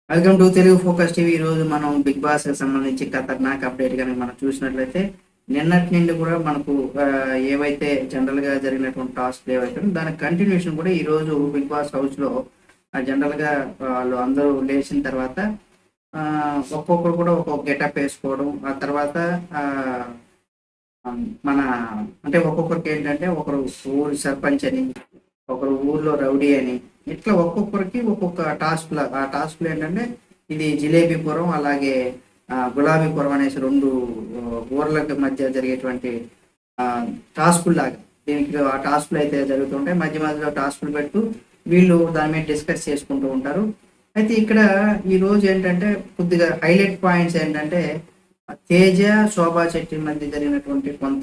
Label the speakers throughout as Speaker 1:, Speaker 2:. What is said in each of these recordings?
Speaker 1: welcome to Telugu focus TV ఈ రోజు మనం బిగ్ బాస్ కి సంబంధించి ఖతర్నాక్ అప్డేట్ కనుక మనం చూసినట్లయితే నిన్నటి నుండి కూడా మనకు ఆ, ఏవైతే జనరల్ గా జరిగినటువంటి టాస్క్ ఏవైతే ఉన్నాయో దాని కంటిన్యూషన్ కూడా ఈ రోజు బిగ్ బాస్ హౌస్ లో జనరల్ గా వాళ్ళు అందరూ లేచిన తర్వాత ఆ, ఒక్కొక్కరు కూడా ఒక్కొక్క గెటప్ వేసుకోవడం ఆ తర్వాత ఆ, మన అంటే ఒక్కొక్కరికి ఏంటంటే ఒకరు ఊరు సర్పంచ్ అని ఒకరు ఊర్లో రౌడీ అని ఇట్లా ఒక్కొక్కరికి ఒక్కొక్క టాస్క్ ఆ టాస్క్లు ఏంటంటే ఇది జిలేబీపురం అలాగే ఆ, గులాబీపురం అనేసి రెండు ఆ, ఊర్లకు మధ్య జరిగేటువంటి ఆ, టాస్కులు లాగా దీనికి ఆ టాస్కులు అయితే జరుగుతుంటాయి మధ్య మధ్యలో టాస్కులు పెడుతూ వీళ్ళు దాని మీద డిస్కస్ చేసుకుంటూ ఉంటారు అయితే ఇక్కడ ఈ రోజు ఏంటంటే కొద్దిగా హైలైట్ పాయింట్స్ ఏంటంటే తేజ శోభా శెట్టి మధ్య జరిగినటువంటి కొంత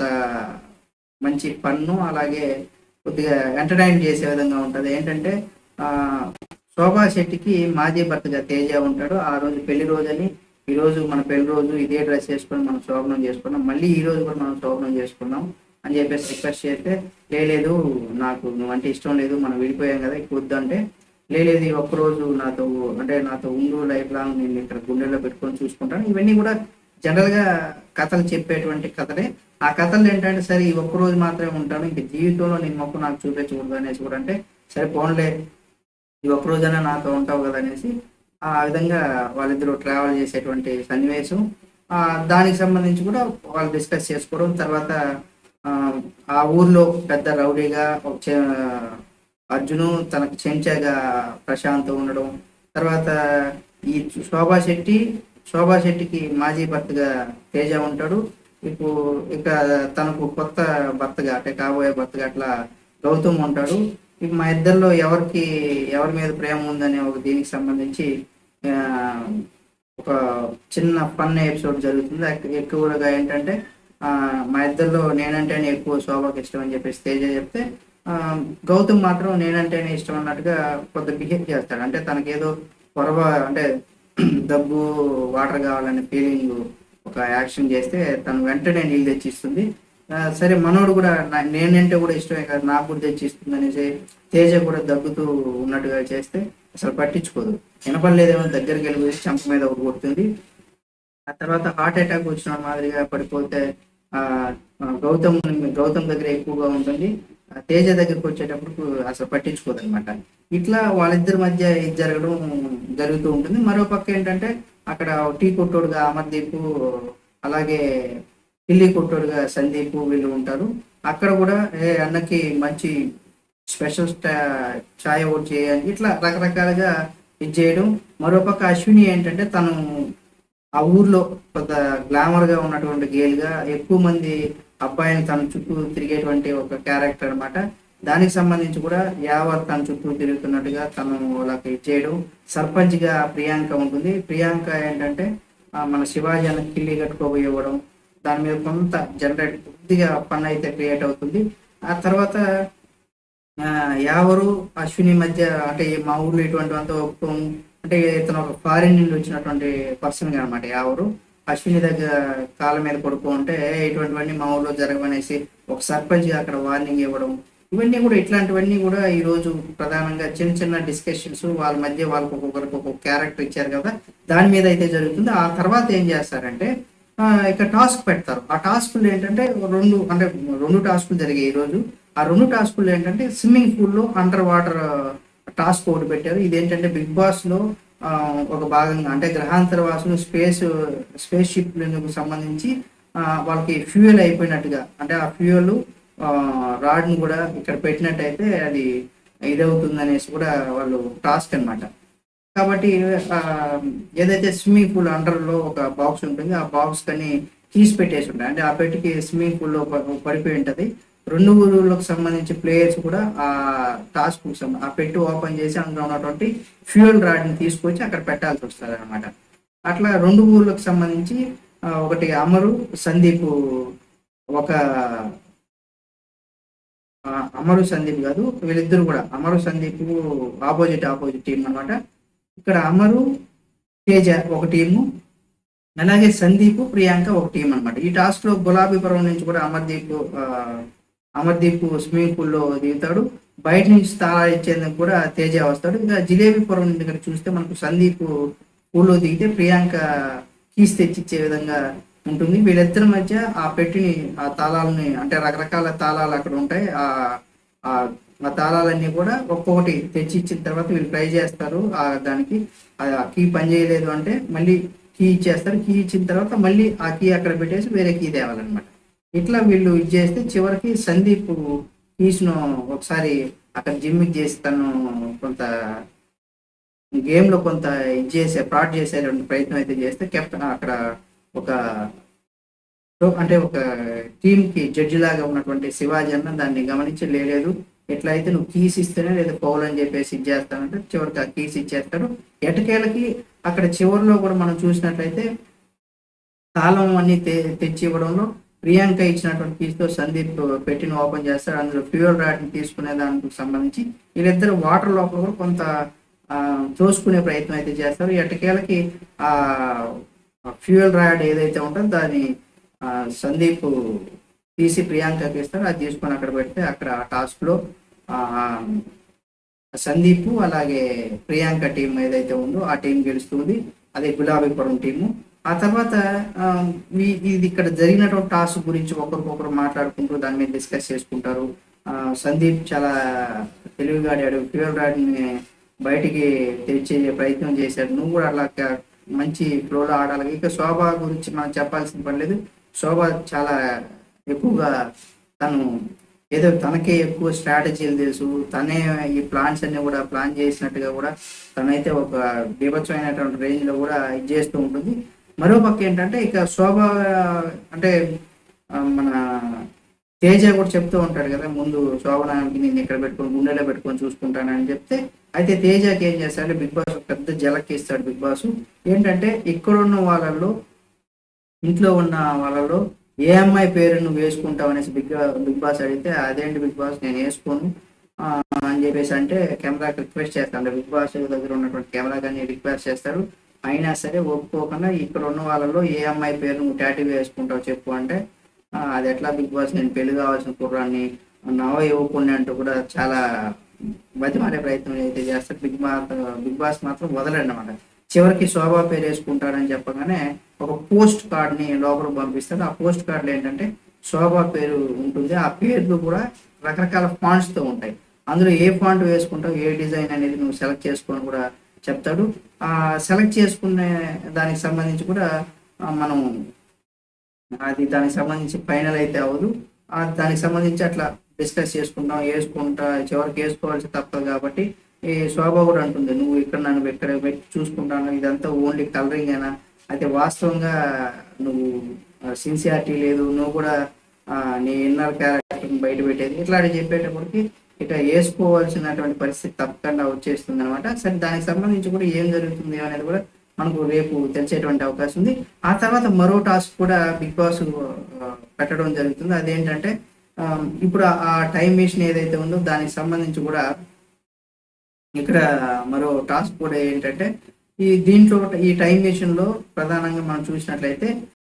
Speaker 1: మంచి పన్ను అలాగే కొద్దిగా ఎంటర్టైన్ చేసే విధంగా ఉంటది ఏంటంటే ఆ శోభా శెట్టికి మాజీ భర్తగా తేజ ఉంటాడు ఆ రోజు పెళ్లి రోజని ఈ రోజు మన పెళ్లి రోజు ఇదే డ్రెస్ వేసుకొని మనం శోభనం చేసుకున్నాం మళ్ళీ ఈ రోజు కూడా మనం శోభనం చేసుకున్నాం అని చెప్పేసి రిక్వెస్ట్ చేస్తే లేదు నాకు నువ్వంటే ఇష్టం లేదు మనం విడిపోయాం కదా ఎక్కువ వద్దు అంటే లేదు ఈ ఒక్కరోజు నాతో అంటే నాతో ఉండు లైఫ్ లాంగ్ నేను ఇక్కడ గుండెల్లో పెట్టుకొని చూసుకుంటాను ఇవన్నీ కూడా జనరల్ గా కథలు చెప్పేటువంటి కథలే ఆ కథలు ఏంటంటే సరే ఈ ఒక్క రోజు మాత్రమే ఉంటాను ఇంక జీవితంలో నీ మొక్కు నాకు చూపించకూడదు అనేసి కూడా అంటే సరే పోన్లే ఈ ఒక్క రోజైనా నాతో ఉంటావు కదా అనేసి ఆ విధంగా వాళ్ళిద్దరూ ట్రావెల్ చేసేటువంటి సన్నివేశం ఆ దానికి సంబంధించి కూడా వాళ్ళు డిస్కస్ చేసుకోవడం తర్వాత ఆ, ఆ ఊర్లో పెద్ద రౌడీగా ఒక చే- అర్జును తనకు చెంచాగా ప్రశాంత్ ఉండడం తర్వాత ఈ శోభా శెట్టి శోభా శెట్టికి మాజీ భర్తగా తేజ ఉంటాడు ఇప్పుడు ఇక తనకు కొత్త భర్తగా అంటే కాబోయే భర్తగా అట్లా గౌతమ్ ఉంటాడు ఇక మా ఇద్దరిలో ఎవరికి ఎవరి మీద ప్రేమ ఉందనే ఒక దీనికి సంబంధించి ఆ, ఒక చిన్న ఫన్ ఎపిసోడ్ జరుగుతుంది ఎక్- ఎక్కువగా ఏంటంటే ఆ, మా ఇద్దరిలో నేనంటేనే ఎక్కువ శోభకి ఇష్టం అని చెప్పేసి తేజ చెప్తే ఆ, గౌతమ్ మాత్రం నేనంటేనే ఇష్టం అన్నట్టుగా కొంత బిహేవ్ చేస్తాడు అంటే తనకేదో పొరవ అంటే దగ్గు వాటర్ కావాలనే ఫీలింగ్ ఒక యాక్షన్ చేస్తే తను వెంటనే నీళ్ళు తెచ్చిస్తుంది ఆ, సరే మనోడు కూడా నా- నేనంటే కూడా ఇష్టమే కదా నాకు కూడా తెచ్చిస్తుంది అనేసి తేజ కూడా దగ్గుతూ ఉన్నట్టుగా చేస్తే అసలు పట్టించుకోదు వినపడలేదేమో దగ్గరికి వెళ్ళి చంప మీద ఒకటి కొడుతుంది ఆ తర్వాత హార్ట్ అటాక్ వచ్చిన మాదిరిగా పడిపోతే ఆ ఆ, గౌతమ్ గౌతమ్ దగ్గర ఎక్కువగా ఉంటుంది ఆ, తేజ దగ్గరికి వచ్చేటప్పుడు అసలు పట్టించుకోదు అనమాట ఇట్లా వాళ్ళిద్దరి మధ్య ఇది జరగడం జరుగుతూ ఉంటుంది మరో పక్క ఏంటంటే అక్కడ టీ కొట్టోడుగా అమర్దీప్ అలాగే ఢిల్లీ కొట్టోడుగా సందీప్ వీళ్ళు ఉంటారు అక్కడ కూడా ఏ అన్నకి మంచి స్పెషల్ స్టా- ఛాయ్ ఒకటి చేయాలి ఇట్లా రకరకాలుగా ఇది చేయడం మరోపక్క అశ్విని ఏంటంటే తను ఆ ఊర్లో కొంత గ్లామర్ గా ఉన్నటువంటి గేల్ గా ఎక్కువ మంది అబ్బాయిని తన చుట్టూ తిరిగేటువంటి ఒక క్యారెక్టర్ అన్నమాట దానికి సంబంధించి కూడా యావత్ తన చుట్టూ తిరుగుతున్నట్టుగా తను వాళ్ళకి ఇది చేయడం సర్పంచ్ గా ప్రియాంక ఉంటుంది ప్రియాంక ఏంటంటే ఆ, మన శివాజీ అన్న కిల్లి కట్టుకోబోయేవడం దాని మీద కొంత జనరేట్ కొద్దిగా పని అయితే క్రియేట్ అవుతుంది ఆ తర్వాత ఆ, యావరు అశ్విని మధ్య అంటే మా ఊర్లో ఇటువంటి అంతా ఒప్పుకోము అంటే ఇతను ఒక ఫారిన్ నుండి వచ్చినటువంటి పర్సన్ అనమాట యావరు అశ్విని దగ్గర కాళ్ళ మీద పడుకో ఉంటే "ఏ, ఇటువంటివన్నీ మా ఊర్లో జరగవనేసి ఒక సర్పంచ్ గా అక్కడ వార్నింగ్ ఇవ్వడం ఇవన్నీ కూడా ఇట్లాంటివన్నీ కూడా ఈ రోజు ప్రధానంగా చిన్న చిన్న డిస్కషన్స్ వాళ్ళ మధ్య వాళ్ళకి ఒక్కొక్కరికి ఒక్కొక్క క్యారెక్టర్ ఇచ్చారు కదా దాని మీద అయితే జరుగుతుంది ఆ తర్వాత ఏం చేస్తారంటే ఆ, ఇక టాస్క్ పెడతారు ఆ టాస్కులు ఏంటంటే రెండు అంటే రెండు టాస్కులు జరిగాయి ఈ రోజు ఆ రెండు టాస్కులు ఏంటంటే స్విమ్మింగ్ పూల్ లో అండర్ వాటర్ టాస్క్ ఒకటి పెట్టారు ఇదేంటంటే బిగ్ బాస్ లో ఆ, ఒక భాగంగా అంటే గ్రహాంతర వాసులు స్పేస్ స్పేస్ షిప్ సంబంధించి ఆ, వాళ్ళకి ఫ్యూయల్ అయిపోయినట్టుగా అంటే ఆ ఫ్యూయల్ రాడ్ ను కూడా ఇక్కడ పెట్టినట్టయితే అది ఇదవుతుంది అనేసి కూడా వాళ్ళు టాస్క్ అన్నమాట కాబట్టి ఆ, ఏదైతే స్విమ్మింగ్ పూల్ అండర్ లో ఒక బాక్స్ ఉంటుంది ఆ బాక్స్ కని తీసి పెట్టేసి ఉంటాయి అంటే ఆ పెట్టికి స్విమ్మింగ్ పూల్ లో ప- పడిపోయి ఉంటది రెండు ఊళ్ళకు సంబంధించి ప్లేయర్స్ కూడా ఆ టాస్క్ ఆ పెట్టి ఓపెన్ చేసి అందులో ఉన్నటువంటి ఫ్యూయల్ రాడ్ ని తీసుకొచ్చి అక్కడ పెట్టాల్సి వస్తుంది అనమాట అట్లా రెండు ఊర్లకు సంబంధించి ఆ, ఒకటి అమరు సందీప్ ఒక ఆ, అమరు సందీప్ కాదు వీళ్ళిద్దరు కూడా Amar Sandeep opposite opposite team అన్నమాట ఇక్కడ అమరు తేజ ఒక టీము అలాగే సందీప్ ప్రియాంక ఒక టీం అన్నమాట ఈ టాస్క్ లో గులాబీపురం నుంచి కూడా అమర్దీప్ ఆ, అమర్దీప్ స్విమ్మింగ్ పూల్ లో దిగుతాడు బయట నుంచి తాళాలు ఇచ్చేందుకు కూడా తేజ వస్తాడు ఇంకా జిలేబీపురం దగ్గర చూస్తే మనకు సందీప్ పూల్లో దిగితే ప్రియాంక కీస్ తెచ్చిచ్చే విధంగా ఉంటుంది వీళ్ళిద్దరి మధ్య ఆ పెట్టిని ఆ తాళాలని అంటే రకరకాల తాళాలు అక్కడ ఉంటాయి ఆ ఆ ఆ తాళాలన్నీ కూడా ఒక్కొక్కటి తెచ్చి ఇచ్చిన తర్వాత వీళ్ళు ట్రై చేస్తారు ఆ దానికి ఆ కీ పని చేయలేదు అంటే మళ్ళీ కీ ఇచ్చేస్తారు కీ ఇచ్చిన తర్వాత మళ్ళీ ఆ కీ అక్కడ పెట్టేసి వేరే కీ తేవాలన్నమాట ఇట్లా వీళ్ళు ఇది చేస్తే చివరికి సందీప్ కీస్ ను ఒకసారి అక్కడ జిమ్కి చేసి తను కొంత గేమ్ లో కొంత ఇది చేసే ఫ్రాడ్ చేసేటువంటి ప్రయత్నం అయితే చేస్తే కెప్టెన్ అక్కడ ఒక అంటే ఒక టీమ్ కి జడ్జి లాగా ఉన్నటువంటి శివాజీ అన్న దాన్ని గమనించి లేదు ఎట్లయితే నువ్వు కీస్ ఇస్తేనే లేదా పౌల్ అని చెప్పేసి ఇచ్చేస్తానంటే చివరికి ఆ కీస్ ఇచ్చేస్తాడు ఎటకేలకి అక్కడ చివరిలో కూడా మనం చూసినట్లయితే తాళం అన్ని తె తెచ్చి ఇవ్వడంలో ప్రియాంక ఇచ్చినటువంటి కీస్ తో సందీప్ పెట్టిన ఓపెన్ చేస్తాడు అందులో ఫ్యూయల్ రాడ్ ని తీసుకునే దానికి సంబంధించి వీళ్ళిద్దరు వాటర్ లోపల కూడా కొంత ఆ, తోసుకునే ప్రయత్నం అయితే చేస్తారు ఎట్టకేలకి ఆ ఫ్యూయల్ రాడ్ ఏదైతే ఉంటుందో దాన్ని ఆ, సందీప్ తీసి ప్రియాంకకి ఇస్తారు అది తీసుకొని అక్కడ పెడితే అక్కడ ఆ టాస్క్ లో ఆ, సందీప్ అలాగే ప్రియాంక టీం ఏదైతే ఉందో ఆ టీం గెలుస్తుంది అదే గులాబీపురం టీము ఆ తర్వాత ఆ, ఈ- ఇది ఇక్కడ జరిగినటువంటి టాస్క్ గురించి ఒకరికొకరు మాట్లాడుకుంటూ దాని మీద డిస్కస్ చేసుకుంటారు ఆ, సందీప్ చాలా తెలివిగా ఆడాడు ఫ్యూయల్ రాడ్ని బయటికి తెచ్చే ప్రయత్నం చేశాడు నువ్వు కూడా అలా క- మంచి ఫ్లోలో ఆడాలి ఇక శోభ గురించి మనం చెప్పాల్సిన పని లేదు శోభ చాలా ఎక్కువగా తను ఏదో తనకే ఎక్కువ స్ట్రాటజీలు తెలుసు తనే ఈ ప్లాన్స్ అన్ని కూడా ప్లాన్ చేసినట్టుగా కూడా తనైతే ఒక బీభత్సమైనటువంటి రేంజ్ లో కూడా ఇది చేస్తూ ఉంటుంది మరో పక్క ఏంటంటే ఇక శోభ అంటే ఆ, మన తేజ కూడా చెప్తూ ఉంటాడు కదా ముందు శోభనానికి నేను ఇక్కడ పెట్టుకొని గుండెలో పెట్టుకొని చూసుకుంటానని చెప్తే అయితే తేజకి ఏం చేస్తాడు బిగ్ బాస్ ఒక పెద్ద జలక్ ఇస్తాడు బిగ్ బాస్ ఏంటంటే ఇక్కడ ఉన్న వాళ్ళల్లో ఇంట్లో ఉన్న వాళ్ళలో ఏ అమ్మాయి పేరు నువ్వు వేసుకుంటావు అనేసి బిగ్ బిగ్ బాస్ అడిగితే అదేంటి బిగ్ బాస్ నేను వేసుకోను ఆ, అని చెప్పేసి అంటే కెమెరాకి రిక్వెస్ట్ చేస్తాడు బిగ్ బాస్ దగ్గర ఉన్నటువంటి కెమెరా కానీ రిక్వెస్ట్ చేస్తాడు అయినా సరే ఒప్పుకోకుండా ఇక్కడ ఉన్న వాళ్ళలో ఏ అమ్మాయి పేరు నువ్వు టాటూ వేసుకుంటావు చెప్పు అంటే ఆ, అది ఎట్లా బిగ్ బాస్ నేను పెళ్లి కావాల్సిన కుర్రాన్ని నవ ఇవ్వకుండా అంటూ కూడా చాలా బతిమారే ప్రయత్నం అయితే చేస్తాడు బిగ్ బాస్ బిగ్ బాస్ మాత్రం వదలండి అనమాట చివరికి శోభా పేరు వేసుకుంటాడని చెప్పగానే ఒక పోస్ట్ కార్డ్ ని లోపల పంపిస్తాడు ఆ పోస్ట్ కార్డులు ఏంటంటే శోభా పేరు ఉంటుంది ఆ పేర్లు కూడా రకరకాల ఫాంట్స్ తో ఉంటాయి అందులో ఏ ఫాంట్ వేసుకుంటావు ఏ డిజైన్ అనేది నువ్వు సెలెక్ట్ చేసుకొని కూడా చెప్తాడు ఆ సెలెక్ట్ చేసుకునే దానికి సంబంధించి కూడా ఆ, మనం అది దానికి సంబంధించి ఫైనల్ అయితే అవ్వదు ఆ దానికి సంబంధించి అట్లా డిస్కస్ చేసుకుంటాం వేసుకుంటా చివరికి వేసుకోవాల్సి తప్పదు కాబట్టి ఈ శోభ కూడా అంటుంది నువ్వు ఇక్కడ నన్ను ఇక్కడ పెట్టి చూసుకుంటాను ఇదంతా ఓన్లీ కలరింగ్ అయినా అయితే వాస్తవంగా నువ్వు సిన్సియారిటీ లేదు నువ్వు కూడా ఆ, నీ ఇన్నర్ క్యారెక్టర్ బయట పెట్టేది ఇట్లాంటి చెప్పేటప్పటికి ఇట్లా వేసుకోవాల్సినటువంటి పరిస్థితి తప్పకుండా వచ్చేస్తుంది అనమాట సరే దానికి సంబంధించి కూడా ఏం జరుగుతుంది అనేది కూడా మనకు రేపు తెలిసేటువంటి అవకాశం ఉంది ఆ తర్వాత మరో టాస్క్ కూడా బిగ్ బాస్ ఆ, పెట్టడం జరుగుతుంది అదేంటంటే ఆ, ఇప్పుడు ఆ- ఆ టైం మిషన్ ఏదైతే ఉందో దానికి సంబంధించి కూడా ఇక్కడ మరో టాస్క్ కూడా ఏంటంటే ఈ దీంట్లో ఈ టైం మిషన్ లో ప్రధానంగా మనం చూసినట్లయితే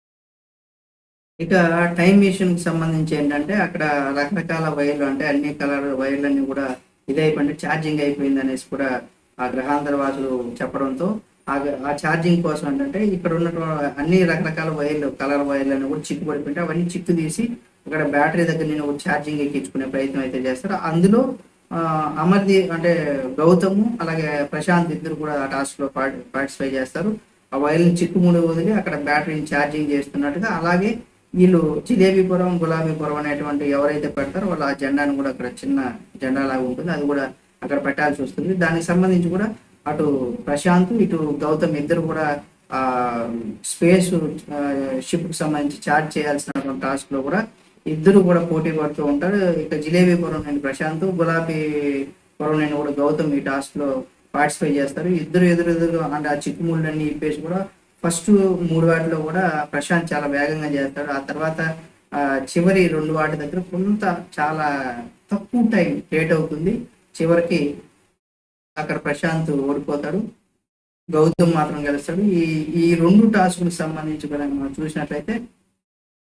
Speaker 1: ఇక టైం మిషన్ కి సంబంధించి ఏంటంటే అక్కడ రకరకాల వైర్లు అంటే అన్ని కలర్ వైర్లన్నీ కూడా ఇదైపోయింది ఛార్జింగ్ అయిపోయింది అనేసి కూడా ఆ గ్రహాంతర వాసులు చెప్పడంతో ఆ ఆ ఛార్జింగ్ కోసం ఏంటంటే ఇక్కడ ఉన్నటువంటి అన్ని రకరకాల వైర్లు కలర్ వైర్లను కూడా చిక్కు పడిపోయింటే అవన్నీ చిక్కు తీసి ఇక్కడ బ్యాటరీ దగ్గర నేను ఒక ఛార్జింగ్ ఎక్కించుకునే ప్రయత్నం అయితే చేస్తారు అందులో ఆ, అమర్ది అంటే గౌతము అలాగే ప్రశాంత్ ఇద్దరు కూడా ఆ టాస్క్ లో పార్టిసిపై చేస్తారు ఆ వైర్ని చిక్కుముడి వదిలి అక్కడ బ్యాటరీని ఛార్జింగ్ చేస్తున్నట్టుగా అలాగే వీళ్ళు జిలేబీపురం గులాబీపురం అనేటువంటి ఎవరైతే పెడతారో వాళ్ళు ఆ జెండాను కూడా అక్కడ చిన్న జెండా లాగా ఉంటుంది అది కూడా అక్కడ పెట్టాల్సి వస్తుంది దానికి సంబంధించి కూడా అటు ప్రశాంత్ ఇటు గౌతమ్ ఇద్దరు కూడా ఆ స్పేస్ షిప్ కి సంబంధించి చార్జ్ చేయాల్సినటువంటి టాస్క్ లో కూడా ఇద్దరు కూడా పోటీ పడుతూ ఉంటారు ఇక జిలేబీపురం నుండి ప్రశాంత్ గులాబీపురం నుండి కూడా గౌతమ్ ఈ టాస్క్ లో పార్టిసిపేట్ చేస్తారు ఇద్దరు ఎదురు ఎదురు అంటే ఆ చిక్కుముళ్ళన్నీ ఇప్పేసి కూడా ఫస్ట్ మూడు వాటిలో కూడా ప్రశాంత్ చాలా వేగంగా చేస్తాడు ఆ తర్వాత ఆ, చివరి రెండు వాటి దగ్గర కొంత చాలా తక్కువ టైం లేట్ అవుతుంది చివరికి అక్కడ ప్రశాంత్ ఓడిపోతాడు గౌతమ్ మాత్రం గెలుస్తాడు ఈ ఈ రెండు టాస్కులకు సంబంధించి కూడా మనం చూసినట్లయితే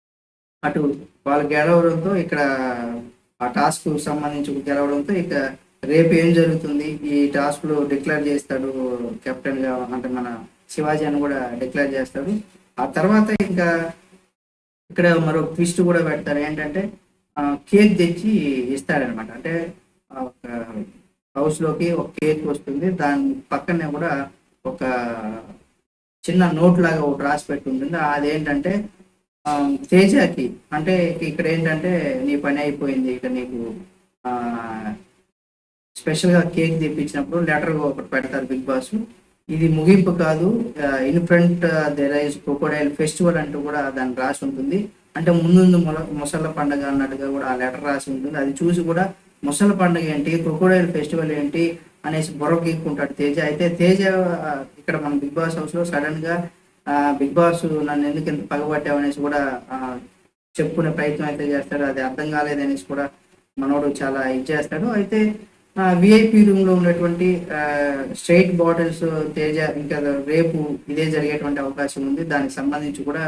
Speaker 1: అటు వాళ్ళు గెలవడంతో ఇక్కడ ఆ టాస్క్ సంబంధించి గెలవడంతో ఇక రేపు ఏం జరుగుతుంది ఈ టాస్క్ లో డిక్లేర్ చేస్తాడు కెప్టెన్ గా అంటే మన శివాజీ అని కూడా డిక్లేర్ చేస్తాడు ఆ తర్వాత ఇంకా ఇక్కడ మరో ట్విస్ట్ కూడా పెడతారు ఏంటంటే ఆ, కేక్ తెచ్చి ఇస్తాడనమాట అంటే ఆ, ఒక హౌస్ లోకి ఒక కేక్ వస్తుంది దాని పక్కనే కూడా ఒక చిన్న నోట్ లాగా ఒకటి రాసి పెట్టి ఉంటుంది అదేంటంటే ఆ, తేజకి అంటే ఇక్కడ ఏంటంటే నీ పని అయిపోయింది ఇక నీకు ఆ, స్పెషల్ గా కేక్ తెప్పించినప్పుడు లెటర్ ఒకటి పెడతారు బిగ్ బాస్ ఇది ముగింపు కాదు in front their eyes crocodile festival అంటూ కూడా దాన్ని రాసి ఉంటుంది అంటే ముందు మొల ముసళ్ళ పండుగ అన్నట్టుగా కూడా ఆ లెటర్ రాసి ఉంటుంది అది చూసి కూడా ముసళ్ళ పండుగ ఏంటి క్రొకోడైల్ ఫెస్టివల్ ఏంటి అనేసి బుర్ర గీక్కుంటాడు తేజ అయితే తేజ ఆ, ఇక్కడ మన బిగ్ బాస్ హౌస్ లో సడన్ గా ఆ, బిగ్ బాస్ నన్ను ఎందుకు ఇంత పగబట్టావు అనేసి కూడా ఆ, చెప్పుకునే ప్రయత్నం అయితే చేస్తాడు అది అర్థం కాలేదనేసి కూడా మనోడు చాలా ఇది చేస్తాడు అయితే విఐపి రూమ్ లో ఉన్నటువంటి స్ట్రైట్ బాటిల్స్ తేజ ఇంకా రేపు ఇదే జరిగేటువంటి అవకాశం ఉంది దానికి సంబంధించి కూడా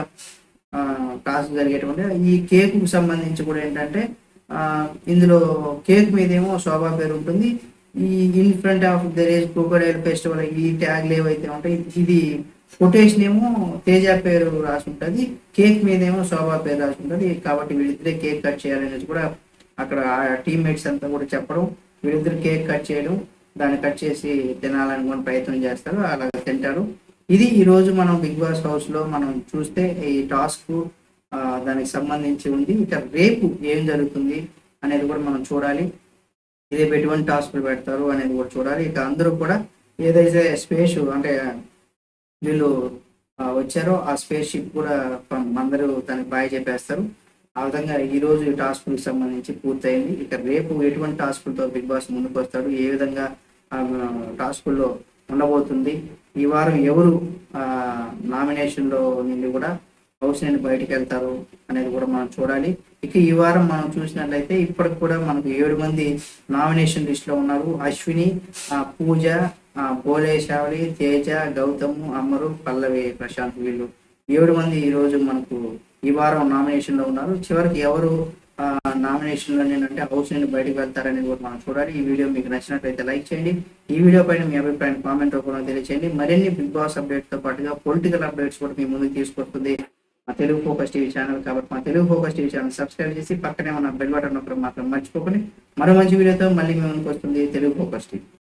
Speaker 1: టాస్క్ జరిగేటువంటి ఈ కేక్ కు సంబంధించి కూడా ఏంటంటే ఆ, ఇందులో కేక్ మీదేమో శోభా పేరు ఉంటుంది ఈ in front of their age crocodile festival ఈ ట్యాగ్లు ఏవైతే ఉంటాయి ఇది కొటేషన్ ఏమో తేజ పేరు రాసి ఉంటుంది కేక్ మీదేమో శోభా పేరు రాసి ఉంటుంది కాబట్టి వీళ్ళిద్దరే కేక్ కట్ చేయాలనేసి కూడా అక్కడ టీమ్మేట్స్ అంతా కూడా చెప్పడం వీళ్ళిద్దరు కేక్ కట్ చేయడం దాన్ని కట్ చేసి తినాలనుకుని ప్రయత్నం చేస్తారు అలా తింటారు ఇది ఈ రోజు మనం బిగ్ బాస్ హౌస్ లో మనం చూస్తే ఈ టాస్క్ దానికి సంబంధించి ఉంది ఇక రేపు ఏం జరుగుతుంది అనేది కూడా మనం చూడాలి రేపు ఎటువంటి టాస్క్లు పెడతారు అనేది కూడా చూడాలి ఇక అందరూ కూడా ఏదైతే స్పేస్ అంటే వీళ్ళు ఆ, వచ్చారో ఆ స్పేస్ షిప్ కూడా పం- అందరూ దానికి బాయ్ చెప్పేస్తారు ఆ విధంగా ఈ రోజు ఈ టాస్క్ కి సంబంధించి పూర్తయింది ఇక రేపు ఎటువంటి టాస్కులతో బిగ్ బాస్ ముందుకు వస్తాడు ఏ విధంగా ఆ, టాస్కుల్లో ఉండబోతుంది ఈ వారం ఎవరు నామినేషన్ లో నుండి కూడా హౌస్ నుండి బయటకు వెళ్తారు అనేది కూడా మనం చూడాలి ఇక ఈ వారం మనం చూసినట్లయితే ఇప్పటికి కూడా మనకు ఏడు మంది నామినేషన్ లిస్ట్ లో ఉన్నారు అశ్విని ఆ, పూజ ఆ, బోలే శావళి తేజ గౌతమ్ అమ్మరు పల్లవి ప్రశాంత్ వీళ్ళు ఏడు మంది ఈ రోజు మనకు ఈ వారం నామినేషన్ లో ఉన్నారు చివరికి ఎవరు నామినేషన్ లో అంటే హౌస్ నుండి బయటకు వెళ్తారనేది కూడా మనం చూడాలి ఈ వీడియో మీకు నచ్చినట్లయితే లైక్ చేయండి ఈ వీడియో పైన మీ అభిప్రాయం కామెంట్ రూపంలో తెలియచేయండి మరిన్ని బిగ్ బాస్ అప్డేట్స్ తో పాటుగా పొలిటికల్ అప్డేట్స్ కూడా మీ ముందుకు తీసుకొస్తుంది మా తెలుగు ఫోకస్ టీవీ ఛానల్ కాబట్టి మా Telugu focus TV channel subscribe చేసి పక్కనే ఉన్న బెల్ బటన్ నొక్కడం మాత్రం మర్చిపోకండి మరో మంచి వీడియోతో మళ్ళీ మీ ముందుకు వస్తుంది తెలుగు ఫోకస్ టీవీ